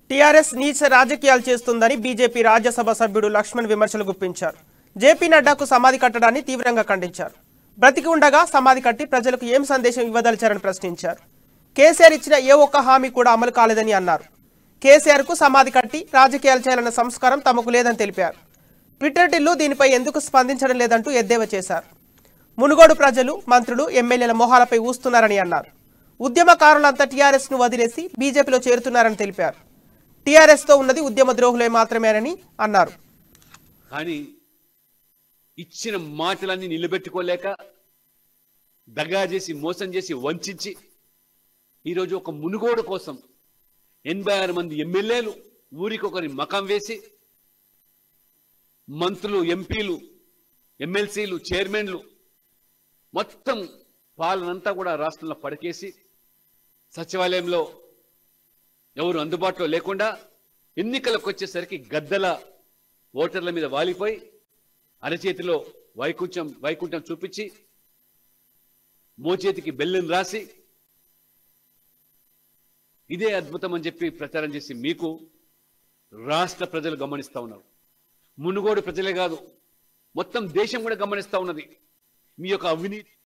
TRS నీచ రాజకీయాలు చేస్తుందని బీజేపీ రాజ్యసభ సభ్యుడు లక్ష్మణ్ విమర్శలు గుప్పించారు జేపీ నడ్డాకు సమాధి కట్టడాన్ని తీవ్రంగా ఖండించారు బ్రతికి ఉండగా సమాధి కట్టి ప్రజలకు ఏం సందేశం ఇవ్వదలిచారని ప్రశ్నించారు కేసీఆర్ ఇచ్చిన ఏ ఒక్క హామీ కూడా అమలు కాలేదని అన్నారు కేసీఆర్ కు సమాధి కట్టి రాజకీయాలు చేయాలన్న సంస్కారం తమకు లేదని తెలిపారు ట్విట్టర్ టిల్లు దీనిపై ఎందుకు స్పందించడం లేదంటూ ఎద్దేవా చేశారు మునుగోడు ప్రజలు మంత్రులు ఎమ్మెల్యేల మొహాలపై ఊస్తున్నారని అన్నారు ఉద్యమకారులంతా టీఆర్ఎస్ ను వదిలేసి బీజేపీలో చేరుతున్నారని తెలిపారు టీఆర్ఎస్ తో ఉన్నది ఉద్యమ ద్రోహులే మాత్రమేనని అన్నారు కానీ ఇచ్చిన మాటలన్నీ నిలబెట్టుకోలేక దగా చేసి మోసం చేసి వంచి ఈరోజు ఒక మునుగోడు కోసం ఎనభై ఆరు మంది ఎమ్మెల్యేలు ఊరికొకరి మకం వేసి మంత్రులు ఎంపీలు ఎమ్మెల్సీలు చైర్మన్లు మొత్తం పాలనంతా కూడా రాష్ట్రంలో పడకేసి సచివాలయంలో ఎవరు అందుబాటులో లేకుండా ఎన్నికలకు వచ్చేసరికి గద్దల ఓటర్ల మీద వాలిపోయి అరచేతిలో వైకుంఠం వైకుంఠం చూపించి మోచేతికి బెల్లం రాసి ఇదే అద్భుతం అని చెప్పి ప్రచారం చేసి మీకు రాష్ట్ర ప్రజలు గమనిస్తా ఉన్నారు మునుగోడు ప్రజలే కాదు మొత్తం దేశం కూడా గమనిస్తా ఉన్నది మీ యొక్క అవినీతి